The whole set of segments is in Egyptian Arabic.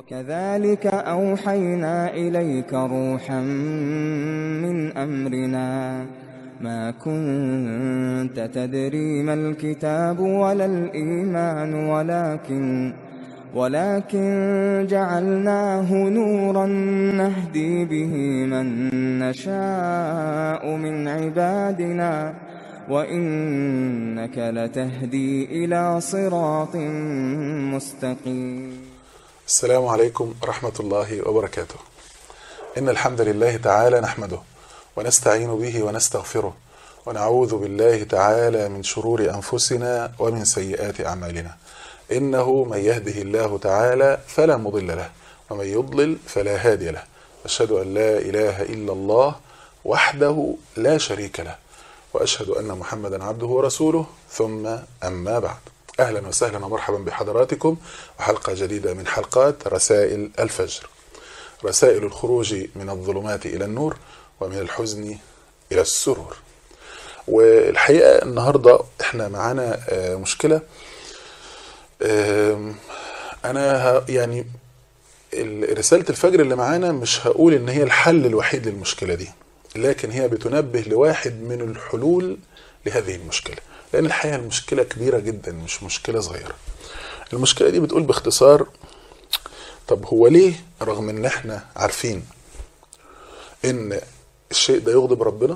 وكذلك أوحينا إليك روحا من أمرنا ما كنت تدري ما الكتاب ولا الإيمان ولكن ولكن جعلناه نورا نهدي به من نشاء من عبادنا وإنك لتهدي إلى صراط مستقيم السلام عليكم ورحمة الله وبركاته إن الحمد لله تعالى نحمده ونستعين به ونستغفره ونعوذ بالله تعالى من شرور أنفسنا ومن سيئات أعمالنا إنه من يهده الله تعالى فلا مضل له ومن يضلل فلا هادي له أشهد أن لا إله إلا الله وحده لا شريك له وأشهد أن محمدا عبده ورسوله ثم أما بعد أهلا وسهلا ومرحبا بحضراتكم وحلقة جديدة من حلقات رسائل الفجر رسائل الخروج من الظلمات إلى النور ومن الحزن إلى السرور والحقيقة النهاردة احنا معانا مشكلة أنا يعني رسالة الفجر اللي معانا مش هقول إن هي الحل الوحيد للمشكلة دي لكن هي بتنبه لواحد من الحلول لهذه المشكلة لأن الحقيقة المشكلة كبيرة جدا مش مشكلة صغيرة المشكلة دي بتقول باختصار طب هو ليه رغم ان احنا عارفين ان الشيء ده يغضب ربنا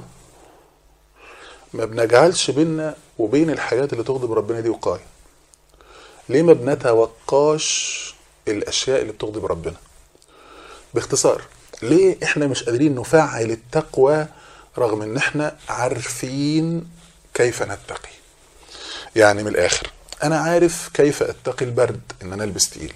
ما بنجعلش بيننا وبين الحاجات اللي تغضب ربنا دي وقاية ليه ما بنتوقاش الاشياء اللي بتغضب ربنا باختصار ليه احنا مش قادرين نفعل التقوى رغم ان احنا عارفين كيف نتقي يعني من الاخر انا عارف كيف اتقي البرد ان انا البس تقيل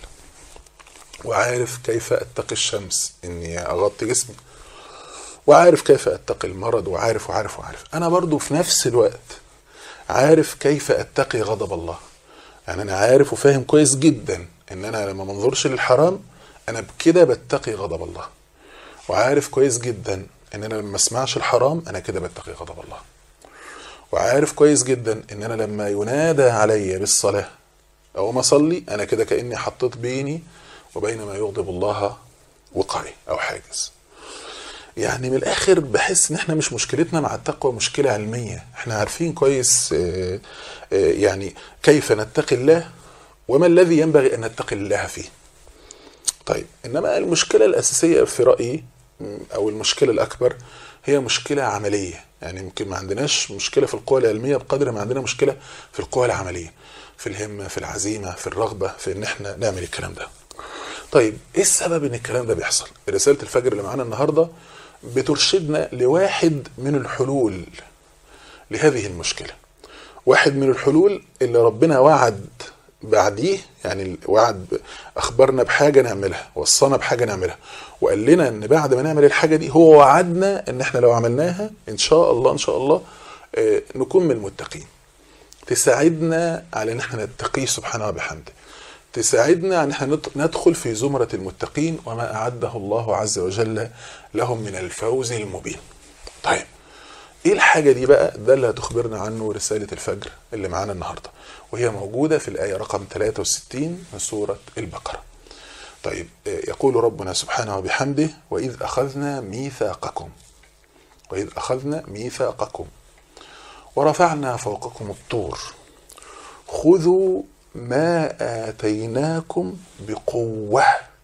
وعارف كيف اتقي الشمس اني اغطي جسمي وعارف كيف اتقي المرض وعارف وعارف وعارف انا برضو في نفس الوقت عارف كيف اتقي غضب الله يعني انا عارف وفاهم كويس جدا ان انا لما منظرش للحرام انا بكده بتقي غضب الله وعارف كويس جدا ان انا لما اسمعش الحرام انا كده بتقي غضب الله وعارف كويس جدا ان انا لما ينادى علي بالصلاة او ما اصلي انا كده كاني حطيت بيني وبين ما يغضب الله وقعي او حاجز يعني من الاخر بحس ان احنا مش مشكلتنا مع التقوى مشكلة علمية احنا عارفين كويس يعني كيف نتقي الله وما الذي ينبغي ان نتقي الله فيه طيب انما المشكلة الاساسية في رأيي او المشكلة الاكبر هي مشكلة عملية يعني يمكن ما عندناش مشكلة في القوى العلمية بقدر ما عندنا مشكلة في القوى العملية في الهمة في العزيمة في الرغبة في ان احنا نعمل الكلام ده طيب ايه السبب ان الكلام ده بيحصل رسالة الفجر اللي معانا النهاردة بترشدنا لواحد من الحلول لهذه المشكلة واحد من الحلول اللي ربنا وعد بعديه يعني وعد اخبرنا بحاجه نعملها وصانا بحاجه نعملها وقال لنا ان بعد ما نعمل الحاجه دي هو وعدنا ان احنا لو عملناها ان شاء الله ان شاء الله نكون من المتقين تساعدنا على ان احنا نتقيه سبحانه وبحمده تساعدنا على ان احنا ندخل في زمره المتقين وما اعده الله عز وجل لهم من الفوز المبين طيب ايه الحاجة دي بقى ده اللي هتخبرنا عنه رسالة الفجر اللي معانا النهاردة وهي موجودة في الآية رقم 63 من سورة البقرة طيب يقول ربنا سبحانه وبحمده وإذ أخذنا ميثاقكم وإذ أخذنا ميثاقكم ورفعنا فوقكم الطور خذوا ما آتيناكم بقوة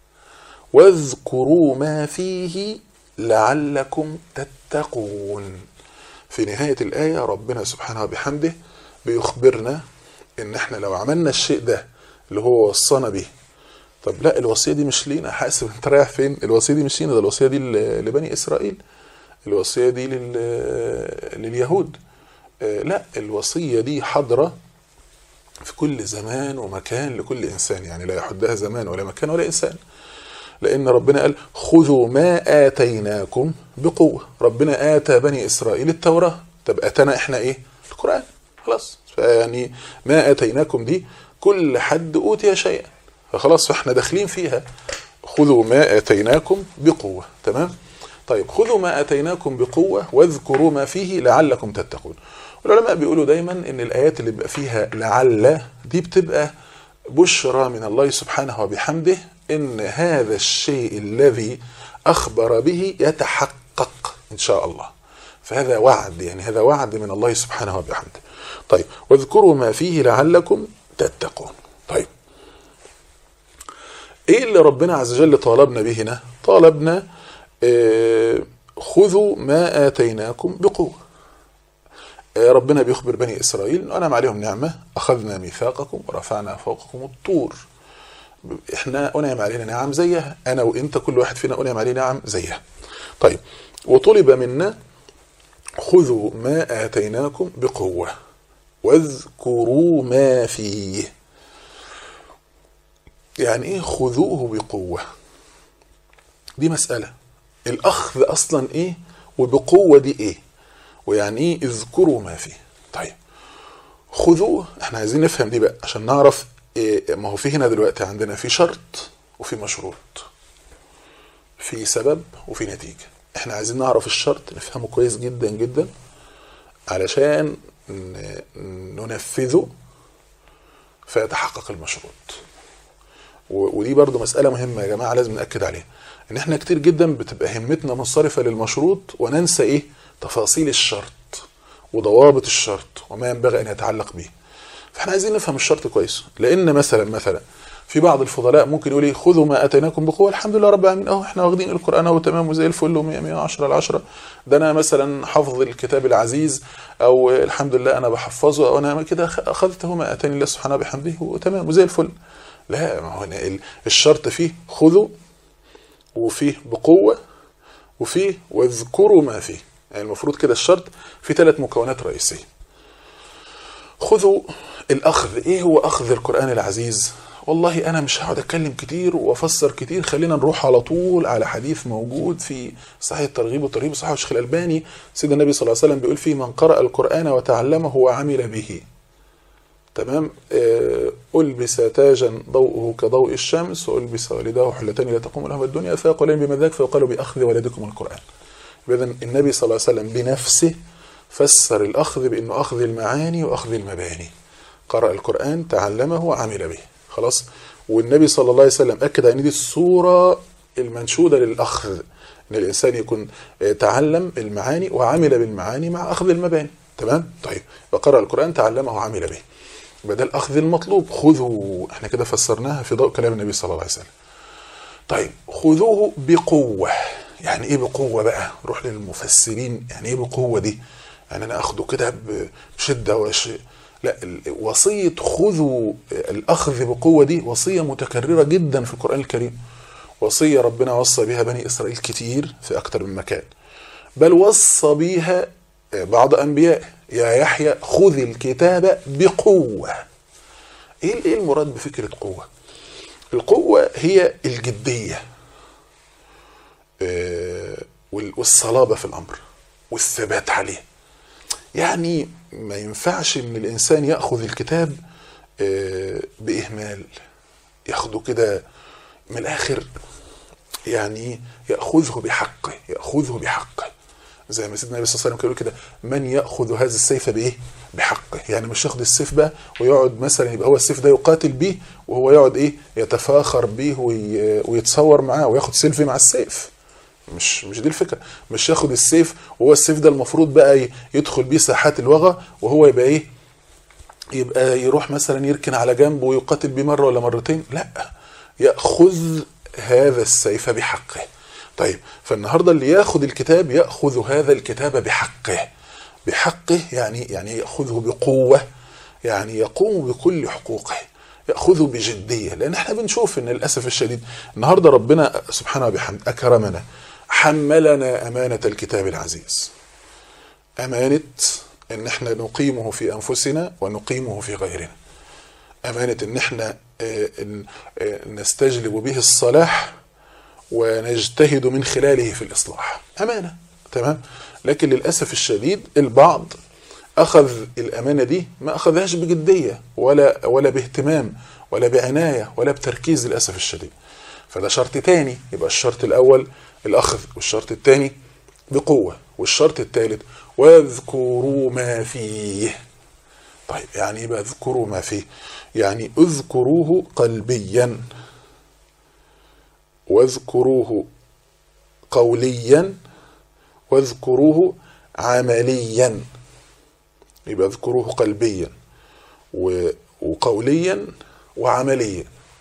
واذكروا ما فيه لعلكم تتقون في نهاية الآية ربنا سبحانه وبحمده بيخبرنا إن إحنا لو عملنا الشيء ده اللي هو وصانا به طب لا الوصية دي مش لينا حاسب أنت رايح فين؟ الوصية دي مش لينا ده الوصية دي لبني إسرائيل الوصية دي لل... لليهود لا الوصية دي حاضرة في كل زمان ومكان لكل إنسان يعني لا يحدها زمان ولا مكان ولا إنسان لأن ربنا قال خذوا ما آتيناكم بقوة ربنا آتى بني إسرائيل التوراة طب آتانا إحنا إيه القرآن خلاص يعني ما آتيناكم دي كل حد أوتي شيئا فخلاص فإحنا داخلين فيها خذوا ما آتيناكم بقوة تمام طيب خذوا ما آتيناكم بقوة واذكروا ما فيه لعلكم تتقون والعلماء بيقولوا دايما ان الآيات اللي بيبقى فيها لعل دي بتبقى بشرى من الله سبحانه وبحمده ان هذا الشيء الذي اخبر به يتحقق ان شاء الله فهذا وعد يعني هذا وعد من الله سبحانه وبحمده طيب واذكروا ما فيه لعلكم تتقون طيب ايه اللي ربنا عز وجل طالبنا به هنا طالبنا آه خذوا ما اتيناكم بقوه آه ربنا بيخبر بني اسرائيل انه انعم عليهم نعمه اخذنا ميثاقكم ورفعنا فوقكم الطور احنا انعم علينا نعم زيها انا وانت كل واحد فينا انعم عليه نعم زيها طيب وطلب منا خذوا ما اتيناكم بقوه واذكروا ما فيه يعني ايه خذوه بقوه دي مساله الاخذ اصلا ايه وبقوه دي ايه ويعني ايه اذكروا ما فيه طيب خذوه احنا عايزين نفهم دي بقى عشان نعرف إيه ما هو في هنا دلوقتي عندنا في شرط وفي مشروط في سبب وفي نتيجة احنا عايزين نعرف الشرط نفهمه كويس جدا جدا علشان ننفذه فيتحقق المشروط ودي برضو مسألة مهمة يا جماعة لازم نأكد عليها ان احنا كتير جدا بتبقى همتنا منصرفة للمشروط وننسى ايه تفاصيل الشرط وضوابط الشرط وما ينبغي ان يتعلق به فاحنا عايزين نفهم الشرط كويس لان مثلا مثلا في بعض الفضلاء ممكن يقول ايه خذوا ما اتيناكم بقوه الحمد لله رب العالمين اهو احنا واخدين القران اهو تمام وزي الفل و100 110 على 10 ده انا مثلا حافظ الكتاب العزيز او الحمد لله انا بحفظه او انا كده اخذته ما اتاني الله سبحانه بحمده وتمام وزي الفل لا ما هو الشرط فيه خذوا وفيه بقوه وفيه واذكروا ما فيه يعني المفروض كده الشرط فيه ثلاث مكونات رئيسيه خذوا الاخذ ايه هو اخذ القران العزيز والله انا مش هقعد اتكلم كتير وافسر كتير خلينا نروح على طول على حديث موجود في صحيح الترغيب والترهيب صحيح الشيخ الالباني سيدنا النبي صلى الله عليه وسلم بيقول فيه من قرأ القرآن وتعلمه وعمل به تمام ألبس تاجا ضوءه كضوء الشمس وألبس والداه حلتان لا تقوم لهما الدنيا فيقولان بما ذاك فيقال بأخذ ولدكم القرآن إذا النبي صلى الله عليه وسلم بنفسه فسر الأخذ بأنه أخذ المعاني وأخذ المباني قرأ القرآن تعلمه وعمل به خلاص والنبي صلى الله عليه وسلم أكد أن دي الصورة المنشودة للأخذ أن الإنسان يكون تعلم المعاني وعمل بالمعاني مع أخذ المباني تمام طيب وقرأ القرآن تعلمه وعمل به يبقى ده الأخذ المطلوب خذوا احنا كده فسرناها في ضوء كلام النبي صلى الله عليه وسلم طيب خذوه بقوة يعني ايه بقوة بقى روح للمفسرين يعني ايه بقوة دي يعني انا اخده كده بشدة وش لا وصية خذوا الأخذ بقوة دي وصية متكررة جدا في القرآن الكريم وصية ربنا وصى بها بني إسرائيل كتير في أكتر من مكان بل وصى بها بعض أنبياء يا يحيى خذ الكتاب بقوة إيه المراد بفكرة قوة القوة هي الجدية والصلابة في الأمر والثبات عليه يعني ما ينفعش ان الانسان ياخذ الكتاب باهمال ياخده كده من الاخر يعني ياخذه بحقه ياخذه بحقه زي ما سيدنا النبي صلى الله عليه وسلم كده من ياخذ هذا السيف بايه بحقه يعني مش ياخد السيف بقى ويقعد مثلا يبقى هو السيف ده يقاتل بيه وهو يقعد ايه يتفاخر بيه ويتصور معاه وياخد سيلفي مع السيف مش مش دي الفكره مش ياخد السيف وهو السيف ده المفروض بقى يدخل بيه ساحات الوغى وهو يبقى ايه يبقى يروح مثلا يركن على جنب ويقاتل بيه مره ولا مرتين لا ياخذ هذا السيف بحقه طيب فالنهارده اللي ياخذ الكتاب ياخذ هذا الكتاب بحقه بحقه يعني يعني ياخذه بقوه يعني يقوم بكل حقوقه ياخذه بجديه لان احنا بنشوف ان للاسف الشديد النهارده ربنا سبحانه وبحمد اكرمنا حملنا امانه الكتاب العزيز امانه ان احنا نقيمه في انفسنا ونقيمه في غيرنا امانه ان احنا نستجلب به الصلاح ونجتهد من خلاله في الاصلاح امانه تمام لكن للاسف الشديد البعض اخذ الامانه دي ما اخذهاش بجديه ولا ولا باهتمام ولا بعنايه ولا بتركيز للاسف الشديد فده شرط تاني يبقى الشرط الاول الاخذ والشرط الثاني بقوه والشرط الثالث واذكروا ما فيه طيب يعني يبقى اذكروا ما فيه يعني اذكروه قلبيا واذكروه قوليا واذكروه عمليا يبقى اذكروه قلبيا و- وقوليا وعمليا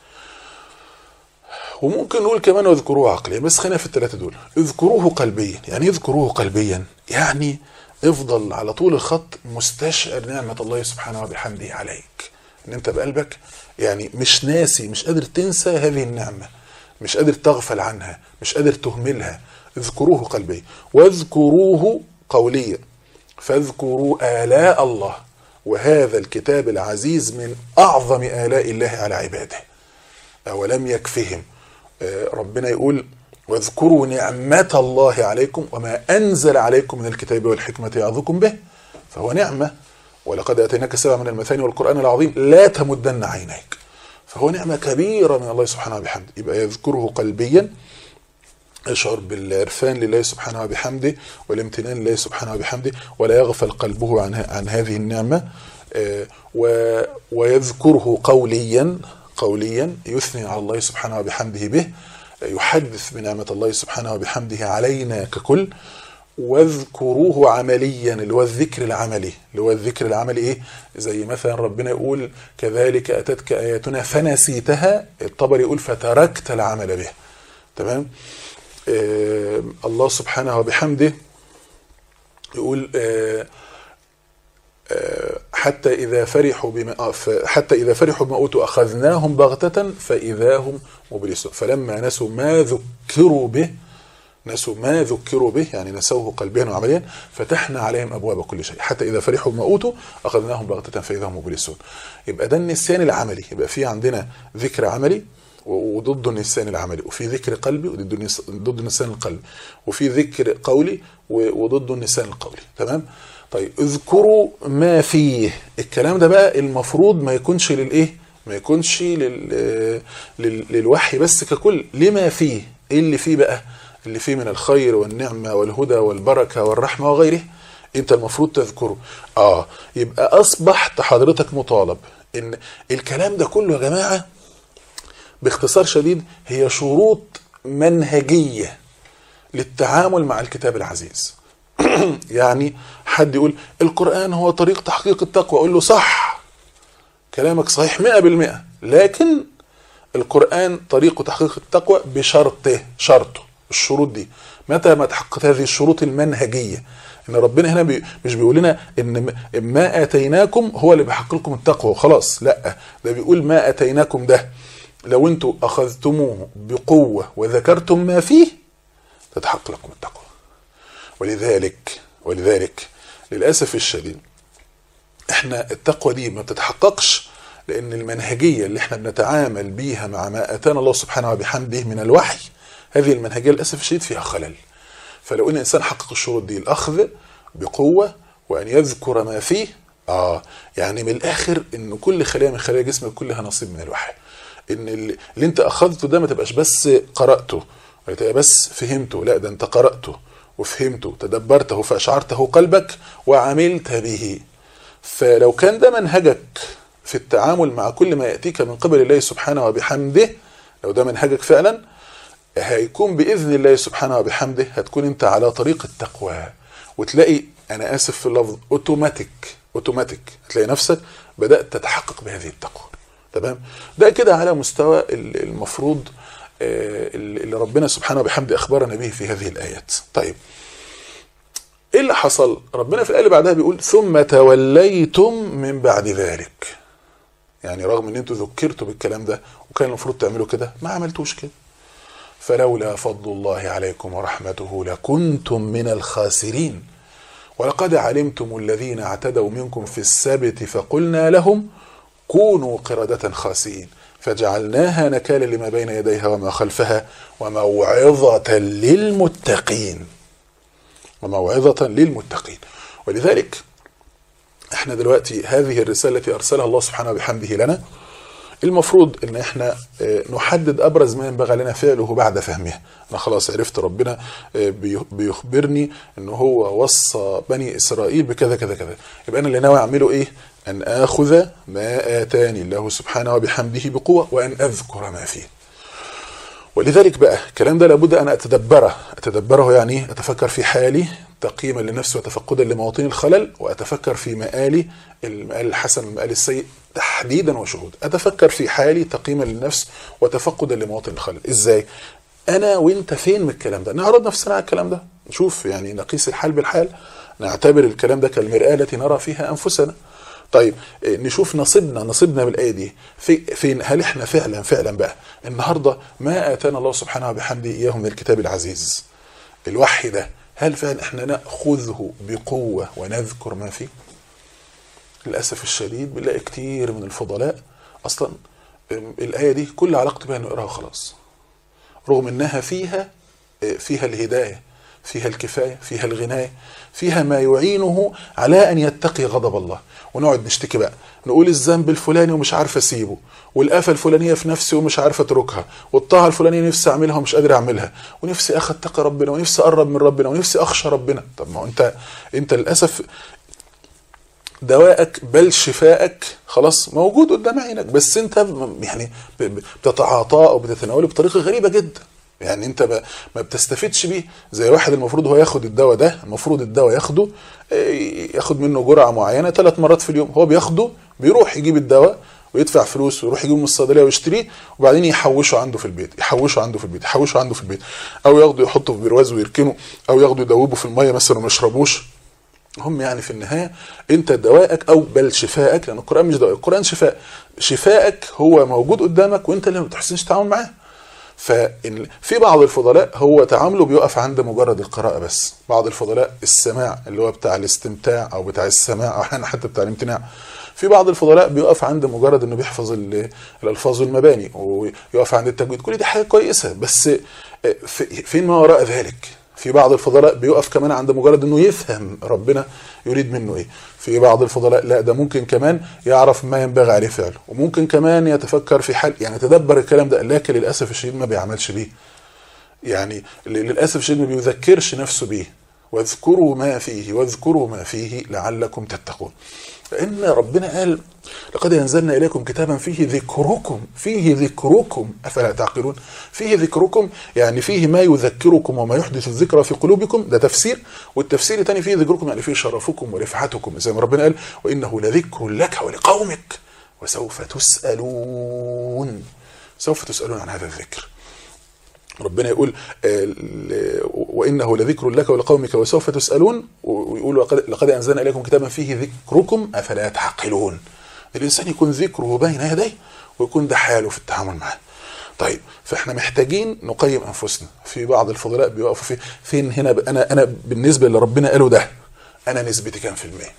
وممكن نقول كمان واذكروه عقليا بس خلينا في الثلاثه دول اذكروه قلبيا يعني اذكروه قلبيا يعني افضل على طول الخط مستشعر نعمه الله سبحانه وبحمده عليك ان انت بقلبك يعني مش ناسي مش قادر تنسى هذه النعمه مش قادر تغفل عنها مش قادر تهملها اذكروه قلبيا واذكروه قوليا فاذكروا آلاء الله وهذا الكتاب العزيز من أعظم آلاء الله على عباده أولم يكفهم آه، ربنا يقول واذكروا نعمة الله عليكم وما أنزل عليكم من الكتاب والحكمة يعظكم به فهو نعمة ولقد أتيناك سبع من المثاني والقرآن العظيم لا تمدن عينيك فهو نعمة كبيرة من الله سبحانه وبحمده يبقى يذكره قلبيا يشعر بالعرفان لله سبحانه وبحمده والامتنان لله سبحانه وبحمده ولا يغفل قلبه عن عن هذه النعمة آه، و- ويذكره قوليا قوليا يثني على الله سبحانه وبحمده به آه، يحدث بنعمة الله سبحانه وبحمده علينا ككل واذكروه عمليا اللي هو الذكر العملي اللي هو الذكر العملي ايه زي مثلا ربنا يقول كذلك اتتك اياتنا فنسيتها الطبري يقول فتركت العمل به تمام آه الله سبحانه وبحمده يقول آه آه حتى إذا فرحوا بما آه، ف- حتى إذا فرحوا بما أوتوا أخذناهم بغتة فإذا هم مبلسون فلما نسوا ما ذكروا به نسوا ما ذكروا به يعني نسوه قلبيا وعمليا فتحنا عليهم ابواب كل شيء حتى اذا فرحوا بما اوتوا اخذناهم بغته فاذا هم مبلسون يبقى ده النسيان العملي يبقى في عندنا ذكر عملي و- وضده النسيان العملي وفي ذكر قلبي وضد النس- ضد النسيان القلبي وفي ذكر قولي و- وضده النسيان القولي تمام طيب اذكروا ما فيه الكلام ده بقى المفروض ما يكونش للايه ما يكونش لل... لل... للوحي بس ككل لما فيه ايه اللي فيه بقى اللي فيه من الخير والنعمة والهدى والبركة والرحمة وغيره انت المفروض تذكره اه يبقى اصبحت حضرتك مطالب ان الكلام ده كله يا جماعة باختصار شديد هي شروط منهجية للتعامل مع الكتاب العزيز يعني حد يقول القرآن هو طريق تحقيق التقوى اقول له صح كلامك صحيح مئة بالمئة لكن القرآن طريق تحقيق التقوى بشرطه شرطه الشروط دي متى ما تحققت هذه الشروط المنهجية ان ربنا هنا بي مش بيقول لنا ان ما اتيناكم هو اللي بيحقق لكم التقوى وخلاص لا ده بيقول ما اتيناكم ده لو انتوا اخذتموه بقوة وذكرتم ما فيه تتحقق لكم التقوى ولذلك ولذلك للاسف الشديد احنا التقوى دي ما بتتحققش لان المنهجيه اللي احنا بنتعامل بيها مع ما اتانا الله سبحانه وبحمده من الوحي هذه المنهجيه للاسف الشديد فيها خلل فلو ان الانسان حقق الشروط دي الاخذ بقوه وان يذكر ما فيه اه يعني من الاخر ان كل خليه من خلايا جسمك كلها نصيب من الوحي ان اللي اللي انت اخذته ده ما تبقاش بس قراته ولا تبقى بس فهمته لا ده انت قراته وفهمته تدبرته فاشعرته قلبك وعملت به فلو كان ده منهجك في التعامل مع كل ما يأتيك من قبل الله سبحانه وبحمده لو ده منهجك فعلا هيكون بإذن الله سبحانه وبحمده هتكون انت على طريق التقوى وتلاقي انا اسف في اللفظ اوتوماتيك اوتوماتيك هتلاقي نفسك بدأت تتحقق بهذه التقوى تمام ده كده على مستوى ال- المفروض آه، اللي ربنا سبحانه وبحمده اخبرنا به في هذه الايات طيب ايه اللي حصل ربنا في الايه اللي بعدها بيقول ثم توليتم من بعد ذلك يعني رغم ان انتوا ذكرتوا بالكلام ده وكان المفروض تعملوا كده ما عملتوش كده فلولا فضل الله عليكم ورحمته لكنتم من الخاسرين ولقد علمتم الذين اعتدوا منكم في السبت فقلنا لهم كونوا قردة خاسئين فجعلناها نكالا لما بين يديها وما خلفها وموعظة للمتقين وموعظة للمتقين ولذلك احنا دلوقتي هذه الرسالة التي أرسلها الله سبحانه وبحمده لنا المفروض ان احنا اه، نحدد ابرز ما ينبغي لنا فعله بعد فهمها انا خلاص عرفت ربنا اه، بي- بيخبرني ان هو وصى بني اسرائيل بكذا كذا كذا يبقى انا اللي ناوي اعمله ايه أن آخذ ما آتاني الله سبحانه وبحمده بقوة وأن أذكر ما فيه ولذلك بقى الكلام ده لابد أن أتدبره أتدبره يعني أتفكر في حالي تقييما لنفسي وتفقدا لمواطن الخلل وأتفكر في مآلي المآل الحسن والمآل السيء تحديدا وشهودا أتفكر في حالي تقييما للنفس وتفقدا لمواطن الخلل إزاي أنا وإنت فين من الكلام ده نعرض نفسنا على الكلام ده نشوف يعني نقيس الحال بالحال نعتبر الكلام ده كالمرآة التي نرى فيها أنفسنا طيب نشوف نصيبنا نصيبنا من الآية دي في فين هل احنا فعلا فعلا بقى النهارده ما آتانا الله سبحانه وبحمده إياه من الكتاب العزيز الوحي ده هل فعلا احنا نأخذه بقوة ونذكر ما فيه للأسف الشديد بنلاقي كتير من الفضلاء أصلا الآية دي كل علاقته بها نقراها خلاص رغم انها فيها فيها الهدايه فيها الكفايه فيها الغنايه فيها ما يعينه على ان يتقي غضب الله ونقعد نشتكي بقى نقول الذنب الفلاني ومش عارف اسيبه والآفة الفلانية في نفسي ومش عارف اتركها والطاعة الفلانية نفسي اعملها ومش قادر اعملها ونفسي اخ اتقي ربنا ونفسي اقرب من ربنا ونفسي اخشى ربنا طب ما هو انت انت للاسف دواءك بل شفائك خلاص موجود قدام عينك بس انت يعني بتتعاطاه او بتتناوله بطريقه غريبه جدا يعني انت ما بتستفدش بيه زي واحد المفروض هو ياخد الدواء ده المفروض الدواء ياخده ياخد منه جرعه معينه ثلاث مرات في اليوم هو بياخده بيروح يجيب الدواء ويدفع فلوس ويروح يجيبه من الصيدليه ويشتريه وبعدين يحوشه عنده في البيت يحوشه عنده في البيت يحوشه عنده في البيت او ياخده يحطه في برواز ويركنه او ياخده يدوبه في الميه مثلا وما يشربوش هم يعني في النهايه انت دوائك او بل شفائك لان القران مش دواء القران شفاء شفائك هو موجود قدامك وانت اللي ما بتحسنش تتعامل معاه ففي بعض الفضلاء هو تعامله بيقف عند مجرد القراءة بس بعض الفضلاء السماع اللي هو بتاع الاستمتاع او بتاع السماع او احيانا حتى بتاع الامتناع في بعض الفضلاء بيقف عند مجرد انه بيحفظ الالفاظ والمباني ويقف عند التجويد كل دي حاجه كويسه بس فين ما وراء ذلك في بعض الفضلاء بيقف كمان عند مجرد انه يفهم ربنا يريد منه ايه في بعض الفضلاء لا ده ممكن كمان يعرف ما ينبغي عليه فعله وممكن كمان يتفكر في حل يعني يتدبر الكلام ده لكن للاسف الشديد ما بيعملش بيه يعني للاسف الشديد ما بيذكرش نفسه بيه واذكروا ما فيه واذكروا ما فيه لعلكم تتقون لان ربنا قال لقد انزلنا اليكم كتابا فيه ذكركم فيه ذكركم افلا تعقلون فيه ذكركم يعني فيه ما يذكركم وما يحدث الذكرى في قلوبكم ده تفسير والتفسير الثاني فيه ذكركم يعني فيه شرفكم ورفعتكم زي ما ربنا قال وانه لذكر لك ولقومك وسوف تسالون سوف تسالون عن هذا الذكر ربنا يقول وانه لذكر لك ولقومك وسوف تسالون ويقول لقد انزلنا اليكم كتابا فيه ذكركم افلا تعقلون الانسان يكون ذكره بين يديه ويكون ده حاله في التعامل معاه طيب فاحنا محتاجين نقيم انفسنا في بعض الفضلاء بيقفوا في فين هنا انا انا بالنسبه اللي ربنا قاله ده انا نسبتي كام في المية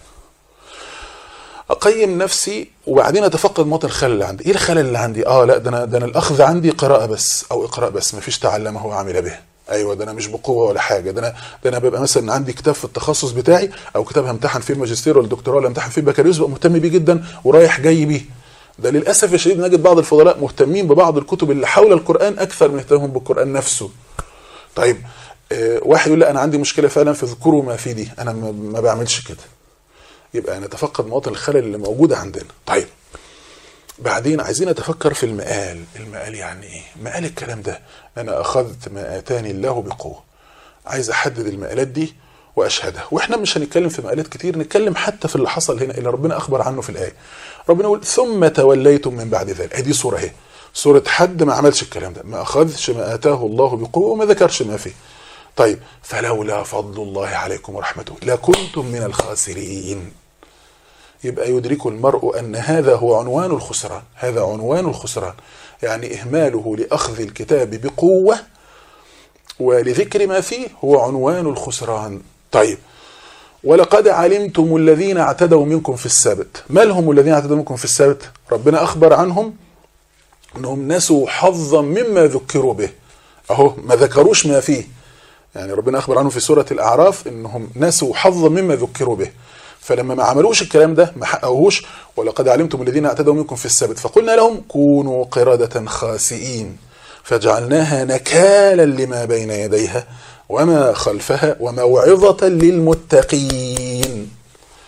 اقيم نفسي وبعدين اتفقد موطن الخلل اللي عندي ايه الخلل اللي عندي اه لا ده انا ده انا الاخذ عندي قراءه بس او اقراء بس ما فيش تعلمه وعمل به ايوه ده انا مش بقوه ولا حاجه ده انا ده انا ببقى مثلا عندي كتاب في التخصص بتاعي او كتاب همتحن فيه الماجستير ولا الدكتوراه ولا همتحن فيه البكالوريوس ببقى مهتم بيه جدا ورايح جاي بيه ده للاسف الشديد نجد بعض الفضلاء مهتمين ببعض الكتب اللي حول القران اكثر من اهتمامهم بالقران نفسه طيب آه واحد يقول لا انا عندي مشكله فعلا في ذكور ما في دي انا ما بعملش كده يبقى نتفقد مواطن الخلل اللي موجوده عندنا طيب بعدين عايزين نتفكر في المقال المقال يعني ايه مقال الكلام ده انا اخذت ما اتاني الله بقوه عايز احدد المقالات دي واشهدها واحنا مش هنتكلم في مقالات كتير نتكلم حتى في اللي حصل هنا اللي ربنا اخبر عنه في الايه ربنا يقول ثم توليتم من بعد ذلك دي سوره اهي سوره حد ما عملش الكلام ده ما اخذش ما اتاه الله بقوه وما ذكرش ما فيه طيب فلولا فضل الله عليكم ورحمته لكنتم من الخاسرين يبقى يدرك المرء أن هذا هو عنوان الخسران هذا عنوان الخسران يعني إهماله لأخذ الكتاب بقوة ولذكر ما فيه هو عنوان الخسران طيب ولقد علمتم الذين اعتدوا منكم في السبت ما لهم الذين اعتدوا منكم في السبت ربنا أخبر عنهم أنهم نسوا حظا مما ذكروا به أهو ما ذكروش ما فيه يعني ربنا أخبر عنهم في سورة الأعراف أنهم نسوا حظا مما ذكروا به فلما ما عملوش الكلام ده ما حققوهوش ولقد علمتم الذين اعتدوا منكم في السبت فقلنا لهم كونوا قردة خاسئين فجعلناها نكالا لما بين يديها وما خلفها وموعظة للمتقين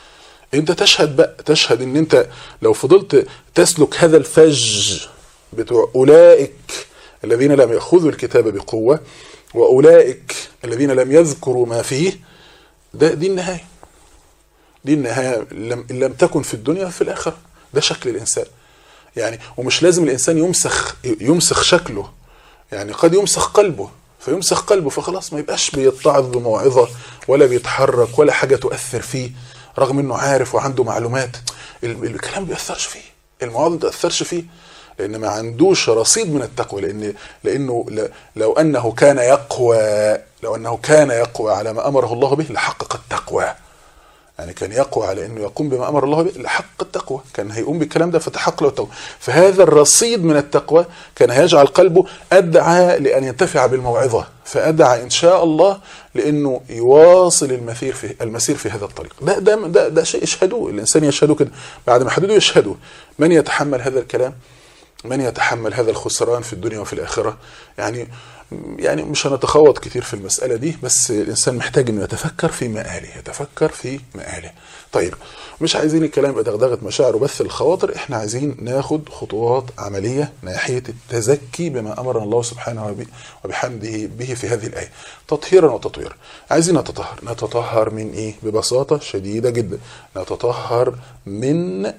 انت تشهد بقى تشهد ان انت لو فضلت تسلك هذا الفج بتوع اولئك الذين لم ياخذوا الكتاب بقوه واولئك الذين لم يذكروا ما فيه ده دي النهايه دي النهايه لم إن لم تكن في الدنيا في الاخره ده شكل الانسان يعني ومش لازم الانسان يمسخ يمسخ شكله يعني قد يمسخ قلبه فيمسخ قلبه فخلاص ما يبقاش بيتعظ بموعظه ولا بيتحرك ولا حاجه تؤثر فيه رغم انه عارف وعنده معلومات ال- الكلام ما بيأثرش فيه المواعظ ما تأثرش فيه لان ما عندوش رصيد من التقوى لان لانه ل- لو انه كان يقوى لو انه كان يقوى على ما امره الله به لحقق التقوى يعني كان يقوى على انه يقوم بما امر الله به لحق التقوى كان هيقوم بالكلام ده فتحقق له التقوى فهذا الرصيد من التقوى كان هيجعل قلبه ادعى لان ينتفع بالموعظه فادعى ان شاء الله لانه يواصل المسير في المسير في هذا الطريق ده ده ده, ده شيء يشهدوه الانسان يشهده كده بعد ما حددوا يشهدوا من يتحمل هذا الكلام من يتحمل هذا الخسران في الدنيا وفي الآخرة يعني يعني مش هنتخوض كتير في المسألة دي بس الإنسان محتاج إنه يتفكر في مآله يتفكر في مآله طيب مش عايزين الكلام يبقى دغدغة مشاعر وبث الخواطر احنا عايزين ناخد خطوات عملية ناحية التزكي بما أمرنا الله سبحانه وب- وبحمده به في هذه الآية تطهيرا وتطويرا عايزين نتطهر نتطهر من إيه ببساطة شديدة جدا نتطهر من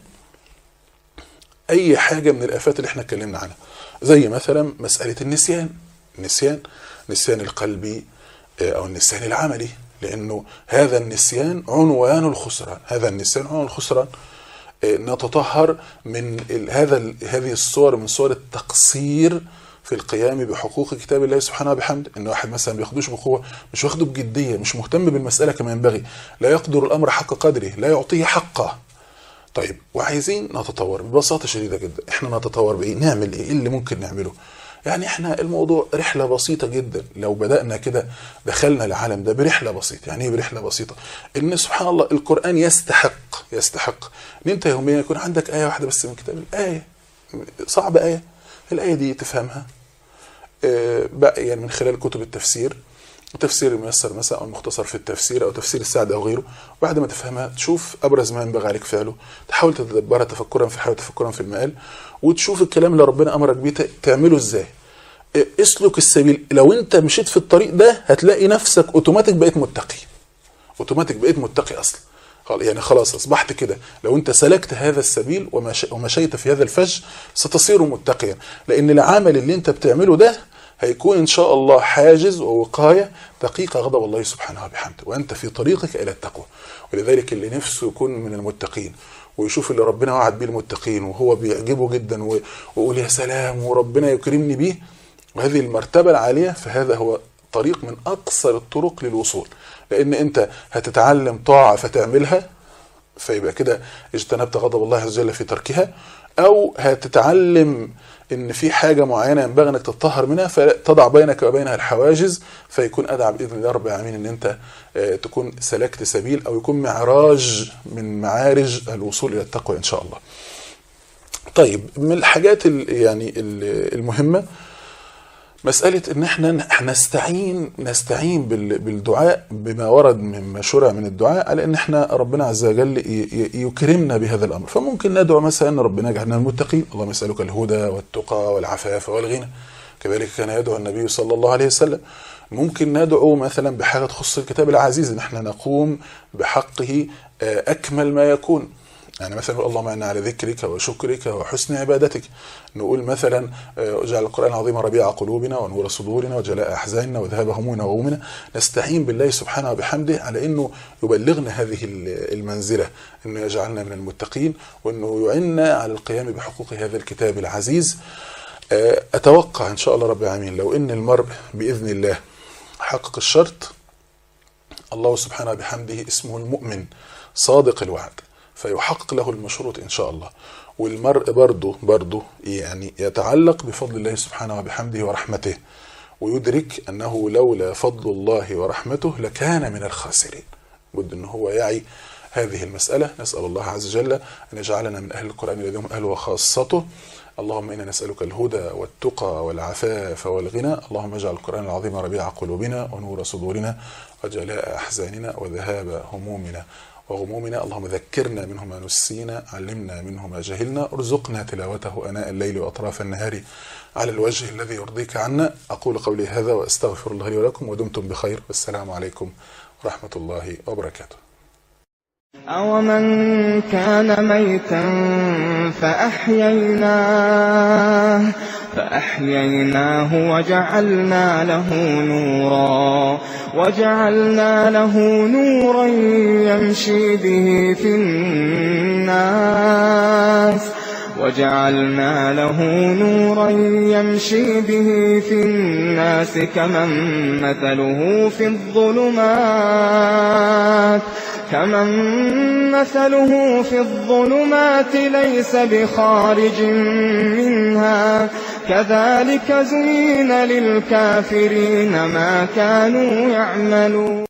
اي حاجه من الافات اللي احنا اتكلمنا عنها زي مثلا مساله النسيان النسيان نسيان القلبي آه، او النسيان العملي لانه هذا النسيان عنوان الخسران هذا النسيان عنوان الخسران آه، نتطهر من ال- هذا ال- هذه الصور من صور التقصير في القيام بحقوق كتاب الله سبحانه وبحمده ان واحد مثلا ما بياخدوش بقوه مش واخده بجديه مش مهتم بالمساله كما ينبغي لا يقدر الامر حق قدره لا يعطيه حقه طيب وعايزين نتطور ببساطه شديده جدا احنا نتطور بايه نعمل ايه إيه اللي ممكن نعمله يعني احنا الموضوع رحله بسيطه جدا لو بدانا كده دخلنا العالم ده برحله بسيطه يعني ايه برحله بسيطه ان سبحان الله القران يستحق يستحق ان انت يوميا يكون عندك ايه واحده بس من كتاب الايه صعب ايه الايه دي تفهمها آه، بقى يعني من خلال كتب التفسير التفسير الميسر مثلا او المختصر في التفسير او تفسير السعد او غيره بعد ما تفهمها تشوف ابرز ما ينبغي عليك فعله تحاول تتدبرها تفكرا في الحياه وتفكرا في المآل وتشوف الكلام اللي ربنا امرك بيه ت- تعمله ازاي إيه، اسلك السبيل لو انت مشيت في الطريق ده هتلاقي نفسك اوتوماتيك بقيت متقي اوتوماتيك بقيت متقي اصلا خل- يعني خلاص اصبحت كده لو انت سلكت هذا السبيل ومش- ومشيت في هذا الفج ستصير متقيا لان العمل اللي انت بتعمله ده هيكون ان شاء الله حاجز ووقايه تقيك غضب الله سبحانه وبحمده وانت في طريقك الى التقوى ولذلك اللي نفسه يكون من المتقين ويشوف اللي ربنا وعد بيه المتقين وهو بيعجبه جدا و- ويقول يا سلام وربنا يكرمني بيه وهذه المرتبة العالية فهذا هو طريق من أقصر الطرق للوصول لأن أنت هتتعلم طاعة فتعملها فيبقى كده اجتنبت غضب الله عز وجل في تركها أو هتتعلم ان في حاجه معينه ينبغي انك تتطهر منها فتضع بينك وبينها الحواجز فيكون ادعى باذن الله رب العالمين ان انت آه، تكون سلكت سبيل او يكون معراج من معارج الوصول الى التقوى ان شاء الله. طيب من الحاجات ال- يعني ال- المهمه مسألة إن إحنا نستعين نستعين بال- بالدعاء بما ورد مما شرع من الدعاء على إن إحنا ربنا عز وجل ي- ي- يكرمنا بهذا الأمر، فممكن ندعو مثلا إن ربنا يجعلنا من المتقين، اللهم نسألك الهدى والتقى والعفاف والغنى. كذلك كان يدعو النبي صلى الله عليه وسلم. ممكن ندعو مثلا بحاجة تخص الكتاب العزيز إن إحنا نقوم بحقه آه، أكمل ما يكون. يعني مثلا نقول اللهم انا على ذكرك وشكرك وحسن عبادتك نقول مثلا آه، اجعل القران العظيم ربيع قلوبنا ونور صدورنا وجلاء احزاننا وذهاب همومنا وغمومنا نستعين بالله سبحانه وبحمده على انه يبلغنا هذه ال- المنزله انه يجعلنا من المتقين وانه يعيننا على القيام بحقوق هذا الكتاب العزيز آه، اتوقع ان شاء الله رب العالمين لو ان المرء باذن الله حقق الشرط الله سبحانه بحمده اسمه المؤمن صادق الوعد فيحقق له المشروط إن شاء الله والمرء برضه برضه يعني يتعلق بفضل الله سبحانه وبحمده ورحمته ويدرك أنه لولا فضل الله ورحمته لكان من الخاسرين بد أنه هو يعي هذه المسألة نسأل الله عز وجل أن يجعلنا من أهل القرآن الذين هم أهله وخاصته اللهم إنا نسألك الهدى والتقى والعفاف والغنى اللهم اجعل القرآن العظيم ربيع قلوبنا ونور صدورنا وجلاء أحزاننا وذهاب همومنا وغمومنا اللهم ذكرنا منه ما نسينا علمنا منه ما جهلنا ارزقنا تلاوته أناء الليل وأطراف النهار على الوجه الذي يرضيك عنا أقول قولي هذا وأستغفر الله لي ولكم ودمتم بخير والسلام عليكم ورحمة الله وبركاته أومن كان ميتا فأحييناه فأحييناه وجعلنا له نورا وجعلنا له نورا يمشي به في الناس وجعلنا له نورا يمشي به في الناس كمن مثله في الظلمات كمن مثله في الظلمات ليس بخارج منها كذلك زين للكافرين ما كانوا يعملون